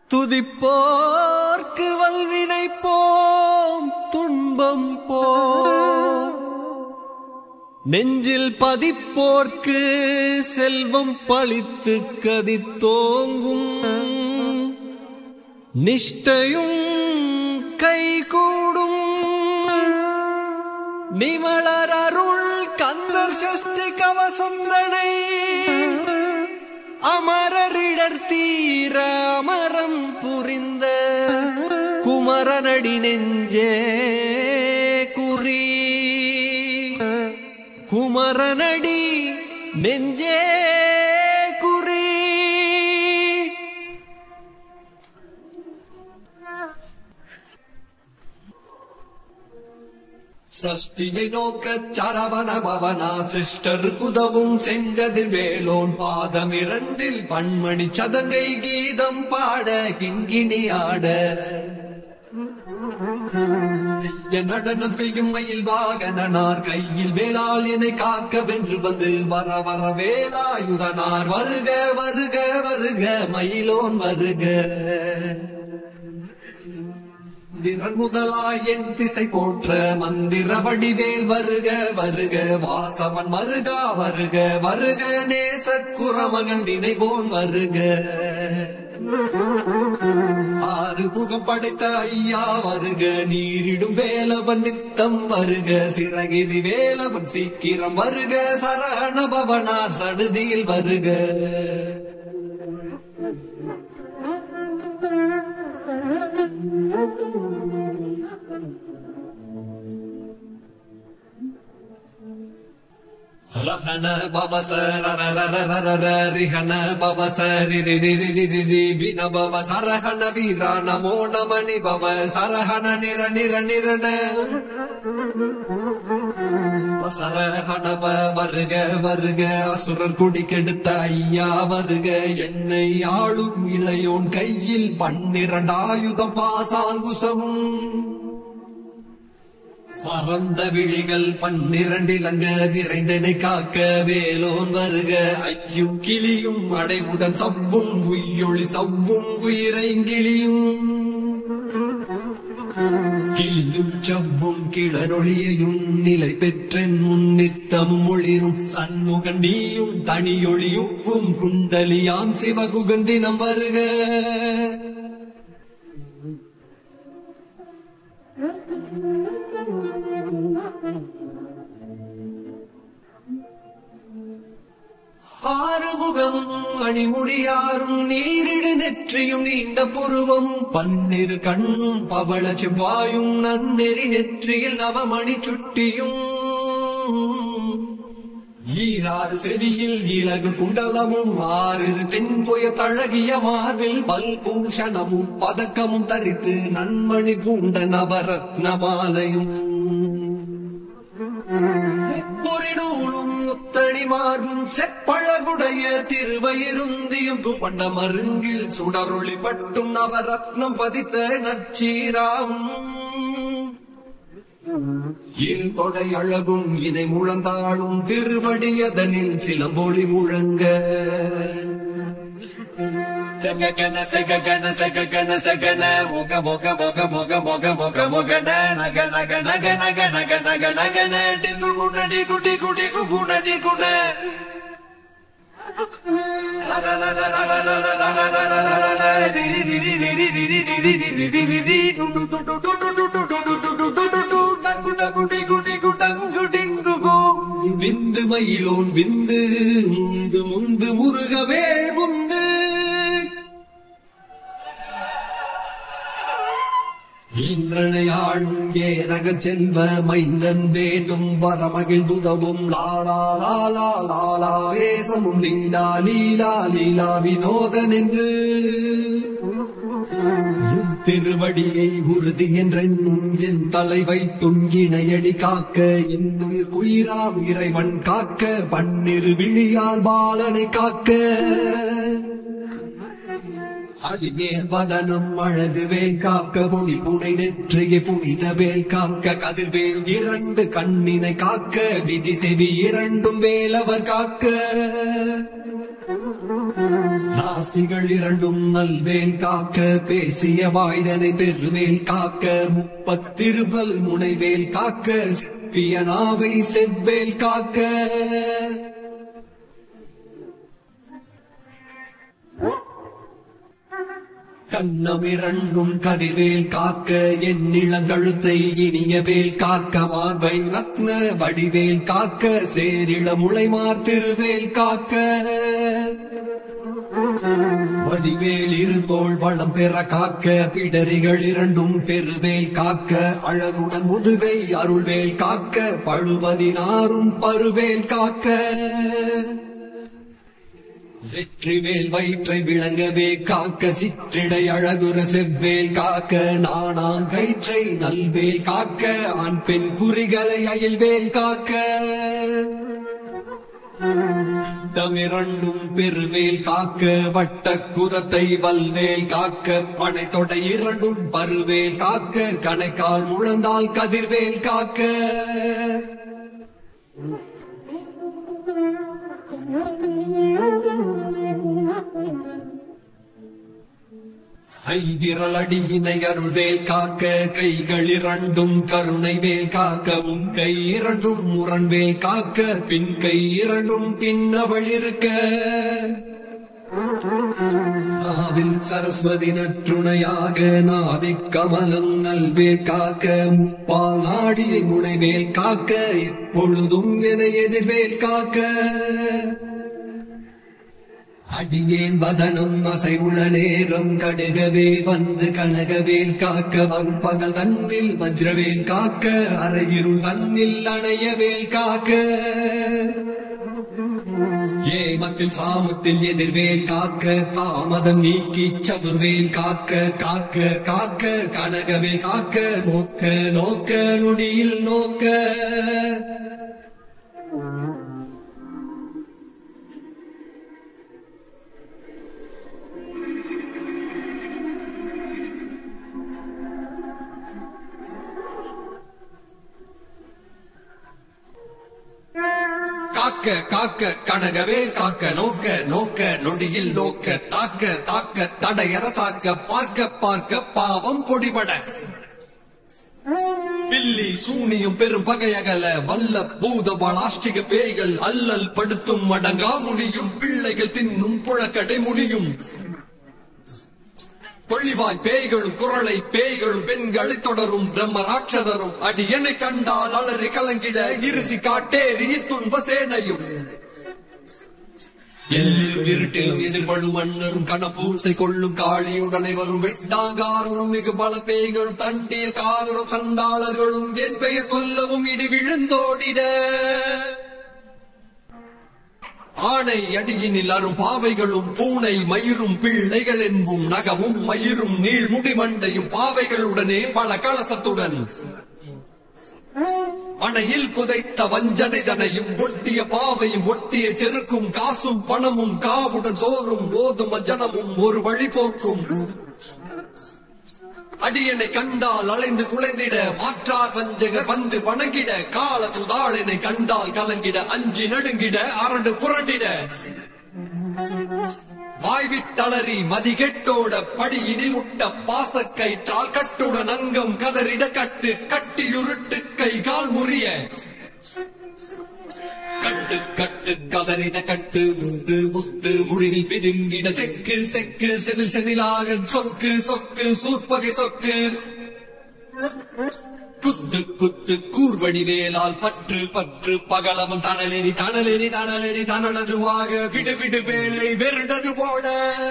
துதிப்போர்க்கு வல்வினை போம் துன்பம் போம் நெஞ்சில் பதிப்போர்க்கு செல்வம் பழித்து கதித்தோங்கும் நிஷ்டையும் கைகூடும் நிமலர் அருள் கந்தர் சஷ்டி கவசந்தனை அமரரிடர் தீர அமரம் புரிந்த குமரனடி நெஞ்சே குறி குமரனடி நெஞ்சே குறி சஷ்டியை நோக்க சரவண பவனா சிஸ்டர் குதவும் செங்கதிர் வேலோன் பாதம் இரண்டில் பண்மணி சதங்கை கீதம் பாட கிங்கிணி ஆட என் நடனம் செய்யும் மயில் வாகனார் கையில் வேளால் என்னை காக்க வென்று வந்து வர வர வேலாயுதனார் வருக வருக வருக மயிலோன் வருக திறன் முதலாய் என் திசை போற்ற மந்திர வடிவேல் வருக வருக வாசவன் மருகா வருக வருக நேச குறமகன் நினைவோன் வருக ஆறு முகம் படைத்த ஐயா வருக நீரிடும் வேலவன் நித்தம் வருக சிறகிரி வேலவன் சீக்கிரம் வருக சரண பவனார் சடுதியில் வருக ரஹன பவச ரரரரரர ரிஹன பவச ரிரி ரிரி ரிரி ரி வின பவ சரஹன வீர நமோ நமணி பவ சரஹன நிர நிர நிரண சரஹணவ வருக வருக அசுரர் குடி கெடுத்த ஐயா வருக என்னை ஆளும் இளையோன் கையில் பன்னிரண்டாயுதம் பாசாங்குசமும் பறந்த விழிகள் பன்னிரண்டிலங்க விரைந்தனை காக்க வேலோன் வருக ஐயும் கிளியும் அடைவுடன் சவ்வும் உய்யொளி சவ்வும் உயிரைங்கிளியும் கிளியும் சவ்வும் கிளரொளியையும் நிலை பெற்றென் முன்னித்தமும் ஒளிரும் சண்முகன் நீயும் தனியொளியுப்பும் குண்டலியாம் சிவகுகந்தினம் வருக ஆறுமுகமும் அணிமுடியாரும் நீரிடு நெற்றியும் நீண்ட புருவமும் பன்னிரு கண்ணும் பவள செவ்வாயும் நன்னெறி நெற்றியில் நவமணி சுட்டியும் ஈராறு செடியில் இலகு குண்டலமும் ஆறிரு தென்புய தழகிய மார்பில் பல்பூஷணமும் பதக்கமும் தரித்து நன்மணி பூண்ட நவரத்ன மாலையும் பொறிநூலும் முத்தடி மார்பும் செப்பழகுடைய திருவயிருந்தியும் கொண்ட மருங்கில் சுடரொளி பட்டும் நவரத்னம் பதித்த நச்சீராம் இல் கொடை அழகும் இதை முழந்தாளும் திருவடியதனில் சிலம்பொழி முழங்க சககன சககன சககன சகன முக முக முக முக முக முக முகன நக நக நக நக நக நக நகன டிங்கு குண டிகு டிகு டிகு குண டிகுண விந்து மயிலோன் விந்து முந்து முந்து முருகவே முந்து இன்றனையாளும் ஏரக செல்வ மைந்தன் வேண்டும் வரமகிழ் துதவும் லாலா லாலா லாலா வேசமும் லீலா லீலா லீலா வினோதன் என்று உன் திருவடியை உறுதி என்றென்னும் என் தலை வைத்தும் இணையடி காக்க என் உயிர் குயிராம் இறைவன் காக்க பன்னிரு விழியால் பாலனை காக்க அடியே வதனம் அழகு வேல் காக்க பொடி புனை நெற்றியை புனித வேல் காக்க கதிர்வேல் இரண்டு கண்ணினை காக்க விதி செவி இரண்டும் வேலவர் காக்க ராசிகள் இரண்டும் நல்வேல் காக்க பேசிய வாய்தனை பெருவேல் காக்க முப்பத்திருபல் முனைவேல் காக்க பியனாவை செவ்வேல் காக்க கண்ணமிரண்டும் கதிர்வேல் காக்க என் இளங்கழுத்தை இனிய வேல் காக்க மார்பை ரத்ன வடிவேல் காக்க சேரிள முளைமா திருவேல் காக்க வடிவேல் இருதோள் வளம் பெற காக்க பிடரிகள் இரண்டும் பெருவேல் காக்க அழகுடன் முதுகை அருள்வேல் காக்க பழுவதினாரும் பருவேல் காக்க வெற்றிவேல் வயிற்றை விளங்கவே காக்க சிற்றிடை அழகுற செவ்வேல் காக்க நானா கயிற்றை நல்வேல் காக்க ஆண் பெண் குறிகளை அயல்வேல் காக்க தமிரண்டும் பெருவேல் காக்க வட்ட குரத்தை வல்வேல் காக்க பனை தொடை இரண்டும் பருவேல் காக்க கணைக்கால் முழந்தால் கதிர்வேல் காக்க ஐவிரல் அடியினை அருள்வேல் காக்க கைகள் இரண்டும் கருணை வேல் காக்க உன் கை இரண்டும் முரண்வேல் காக்க பின் கை இரண்டும் பின்னவள் இருக்க நாவில் சரஸ்வதி நற்றுணையாக நாவிக் கமலம் நல்வேல் காக்க முப்பால் நாடியை முனைவேல் காக்க எப்பொழுதும் என எதிர்வேல் காக்க அடியேன் வதனம் அசைவுள்ள நேரம் கடுகவே வந்து கனகவேல் காக்க வரும் பகல் தன்னில் வஜ்ரவேல் காக்க அரையிருள் தன்னில் அணையவேல் காக்க ஏமத்தில் சாமத்தில் எதிர்வேல் காக்க தாமதம் நீக்கி சதுர்வேல் காக்க காக்க காக்க கனகவேல் காக்க நோக்க நோக்க நொடியில் நோக்க காக்க காக்க கனகவே காக்க நோக்க நோக்க நொடியில் நோக்க தாக்க தாக்க தடையற தாக்க பார்க்க பார்க்க பாவம் பொடிபட பில்லி சூனியும் பெரும் பகையகல வல்ல பூத வளாஷ்டிக பேய்கள் அல்லல் படுத்தும் அடங்கா முடியும் பிள்ளைகள் தின்னும் புழக்கடை முடியும் பொழிவாய் பேய்களும் குரலை பேய்களும் பெண்களை தொடரும் பிரம்ம ராட்சதரும் அடியனை கண்டால் அலறி கலங்கிட இருசி காட்டேறி துன்ப சேனையும் எல்லிலும் இருட்டிலும் எதிர்படும் மன்னரும் கணப்பூசை கொள்ளும் காளியுடனே வரும் வெட்டாங்காரரும் மிகு பல பேய்களும் தண்டிய காரரும் சண்டாளர்களும் என் பெயர் சொல்லவும் இடி விழுந்தோடிட ஆணை அடியினில் அரும் பாவைகளும் பூனை மயிரும் பிள்ளைகள் என்பும் நகமும் மயிரும் நீள்முடி மண்டையும் பாவைகளுடனே பல கலசத்துடன் அணையில் புதைத்த வஞ்சனை தனையும் ஒட்டிய பாவையும் ஒட்டிய செருக்கும் காசும் பணமும் காவுடன் சோறும் ஓதும் ஜனமும் ஒரு வழி போக்கும் அடியனை கண்டால் அலைந்து குலைந்திட மாற்றார் வஞ்சகர் வந்து வணங்கிட கால துதாளனை கண்டால் கலங்கிட அஞ்சி நடுங்கிட அரண்டு புரண்டிட வாய்விட்டளறி மதிகெட்டோட படியினில் முட்ட பாசக்கயிற்றால் கட்டுடன் அங்கம் கதறிட கட்டு கட்டியுருட்டு கை கால் முறிய கட்டு கட்டு கதறிட கட்டு முத்து முத்து முழிவில் பிதுங்கிட செக்கு செக்கு செதில் செதிலாக சொக்கு சொக்கு சூர்பகை சொக்கு குத்து குத்து கூர்வடி வேலால் பற்று பற்று பகலவன் தணலெறி தணலெறி தணலெறி தனலதுவாக விடு விடு வேலை வெருடது போட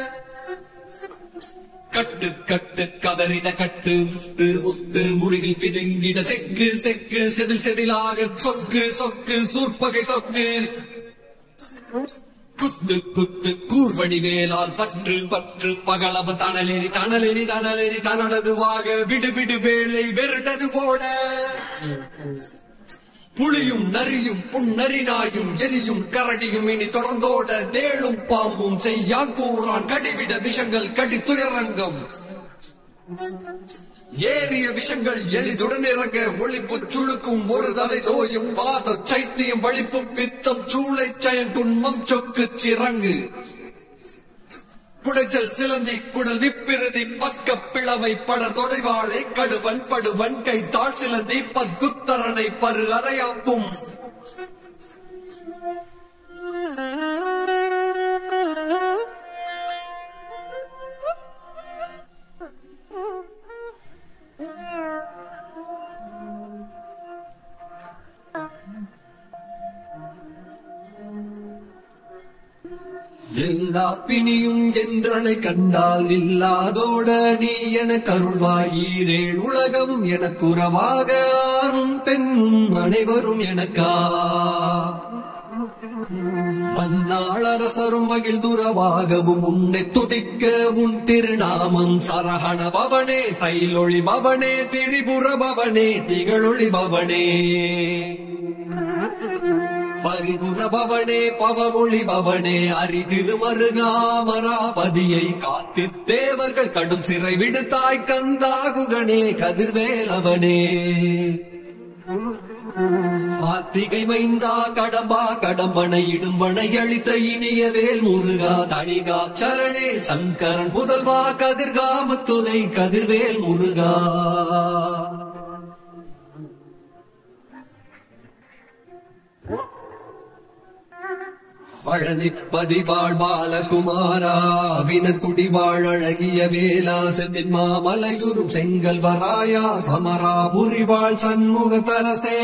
கட்டு கட்டு கதறிட கட்டு முத்து முத்து முழுகில் பிதுங்கிட செக்கு செக்கு செதில் செதிலாக சொக்கு சொக்கு சூர்பகை சொக்கு குத்து குத்து கூர்வடி வேலால் பற்று பற்று பகலவ தணலெறி தணலெறி தணலெறி தனலதுவாக விடு விடு வேலை வெருடது போட புலியும் நரியும் புன்னரி நாயும் எலியும் கரடியும் இனி தொடர்ந்தோட தேளும் பாம்பும் செய்யான் கூறான் கடிவிட விஷங்கள் கடி துயரங்கம் ஏறிய விஷங்கள் எளிதுடன் இறங்க ஒளிப்பு சுழுக்கும் ஒரு தலை நோயும் வாத சைத்தியம் வலிப்பும் பித்தம் சூளை சயன் துன்பம் சொக்கு சிறங்கு புடைச்சல் சிலந்தி குடல் விப்பிருதி பக்க பிளவை படர் தொடைவாளை கடுவன் படுவன் கை தாழ் சிலந்தி பற்குத்தரனை பரு அறையாப்பும் எல்லா பிணியும் என்றனை கண்டால் இல்லாதோட நீ என கருள்வாயீரேள் உலகமும் எனக்கு உறவாக ஆணும் பெண்ணும் அனைவரும் எனக்கா பன்னாளரசரும் மகிழ்துறவாகவும் உன்னை துதிக்க உன் திருநாமம் சரஹண பவனே சைலொளி பவனே திரிபுர பவனே திகழொளி பவனே பரிபுர பவனே பவமொழி பவனே அரிதிருமருகாமராபதியை காத்து தேவர்கள் கடும் சிறை விடுத்தாய் கந்தாகுகனே கதிர்வேலவனே கார்த்திகை மைந்தா கடம்பா கடம்பனை இடும்பனை அளித்த இனிய வேல் முருகா தணிகா சரணே சங்கரன் புதல்வா கதிர்காமத்துணை கதிர்வேல் முருகா பழனிப்பதி வாழ்பாலகுமாரா வினக்குடி வாழழகிய வேலா செந்தில் மாமலையுறும் செங்கல் வராயா சமராபுரி வாழ் சண்முக தரசே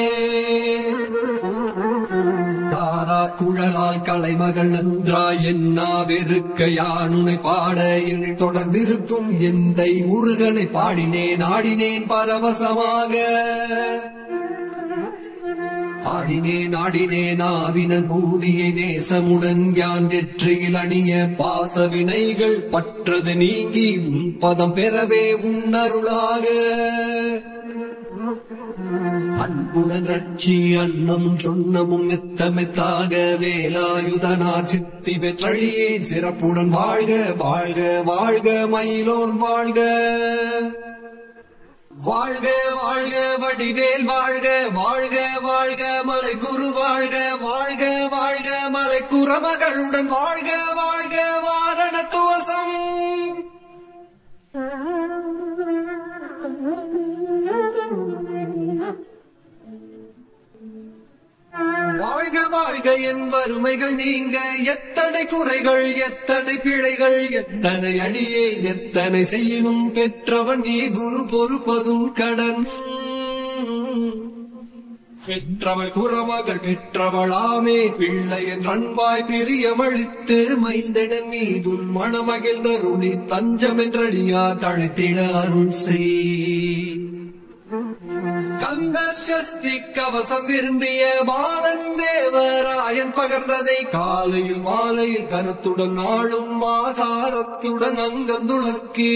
தாரா குழலால் கலைமகள் நன்றாய் என்னா வெறுக்க யானுனை பாட என்னை தொடர்ந்திருக்கும் எந்தை முருகனை பாடினேன் ஆடினேன் பரவசமாக ஆடினேன் ஆடினேன் ஆவினன் பூதியை தேசமுடன் யான் வெற்றியில் அணிய பாச வினைகள் பற்றது நீங்கி உன் பதம் பெறவே உன்னருளாக அன்புடன் ரட்சி அன்னம் சொன்னமும் மெத்த மெத்தாக வேலாயுதனார் சித்தி பெற்றழியே சிறப்புடன் வாழ்க வாழ்க வாழ்க மயிலோன் வாழ்க வாழ்க வாழ்க வடிவேல் வாழ்க வாழ்க வாழ்க மலை குரு வாழ்க வாழ்க வாழ்க மலை குறமகளுடன் வாழ்க வாழ்க வாரண துவசம் வாழ்க வாழ்க என் வறுமைகள் நீங்க எத்தனை குறைகள் எத்தனை பிழைகள் எத்தனை அடியே எத்தனை செய்யணும் பெற்றவன் நீ குரு பொறுப்பதும் கடன் பெற்றவள் குறமகள் பெற்றவளாமே பிள்ளை என் அன்பாய் பிரியமளித்து மைந்தடன் மீதுன் மணமகிழ்ந்தருளி தஞ்சம் என்றடியா தழைத்திட அருள் செய் கந்த சஷ்டி கவசம் விரும்பிய பாலன் தேவராயன் பகர்ந்ததை காலையில் மாலையில் கருத்துடன் நாளும் ஆசாரத்துடன் அங்கந்துளக்கி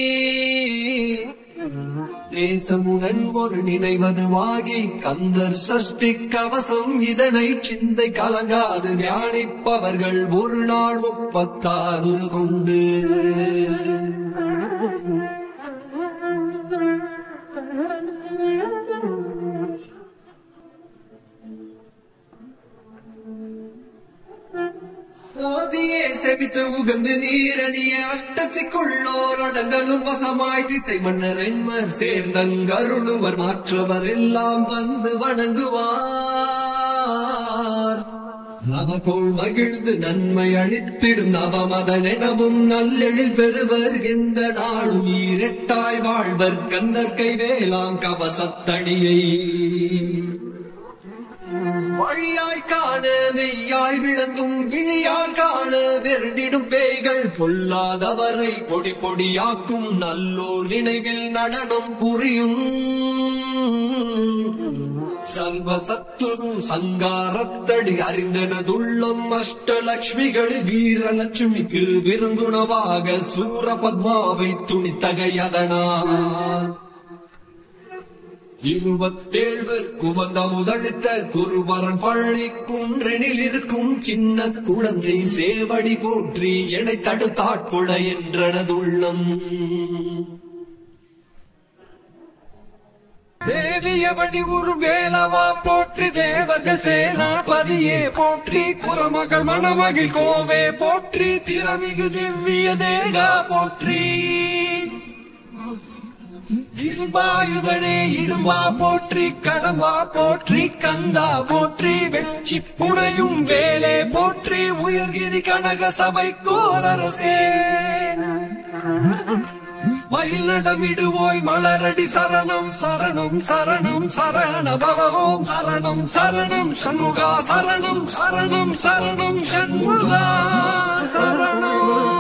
தேசமுடன் ஒரு நினைவதுவாகி கந்தர் சஷ்டி கவசம் இதனை சிந்தை கலங்காது தியானிப்பவர்கள் ஒரு நாள் முப்பத்தாறு கொண்டு போதியே செவித்து உகந்து நீரணிய அஷ்டத்திற்குள்ளோர் அடங்கலும் வசமாய் திசை மன்னர் என்மர் சேர்ந்தங்கருளுவர் மாற்றவர் எல்லாம் வந்து வணங்குவார் அவர்கோள் மகிழ்ந்து நன்மை அளித்திடும் நவமதனெனவும் நல்லெழில் பெறுவர் எந்த நாளும் ஈரெட்டாய் வாழ்வர் கந்தற்கை வேளாம் கவசத்தடியை வழியாய் காண மெய்யாய் விளங்கும் விழியால் காண வெருண்டிடும் பேய்கள் பொல்லாதவரை பொடி பொடியாக்கும் நல்லோர் நினைவில் நடனம் புரியும் சர்வ சத்துரு சங்காரத்தடி அறிந்தனதுள்ளம் அஷ்டலட்சுமிகள் வீரலட்சுமிக்கு விருந்துணவாக சூரபத்மாவை துணித்தகையதனால் இருபத்தேழ்வர் குவந்த முதழுத்த குருவரன் பழனி குன்றெனில் இருக்கும் சின்ன குழந்தை சேவடி போற்றி எனை தடுத்தாட்கொள என்றனதுள்ளம் தேவிய வடிவுரு வேலவா போற்றி தேவர்கள் சேனாபதியே போற்றி குரமகள் மணமகிழ் கோவே போற்றி திறமிகு திவ்ய தேகா போற்றி இடும்பாயுதனே இடும்பா போற்றி கடம்பா போற்றி கந்தா போற்றி வெச்சி புனையும் வேலே போற்றி உயர்கிரி கனக சபை கோரரசே மயில் நடமிடுவோய் மலரடி சரணம் சரணம் சரணம் சரண பவவோம் சரணம் சரணம் சண்முகா சரணம் சரணம் சரணம் சண்முகா சரணம்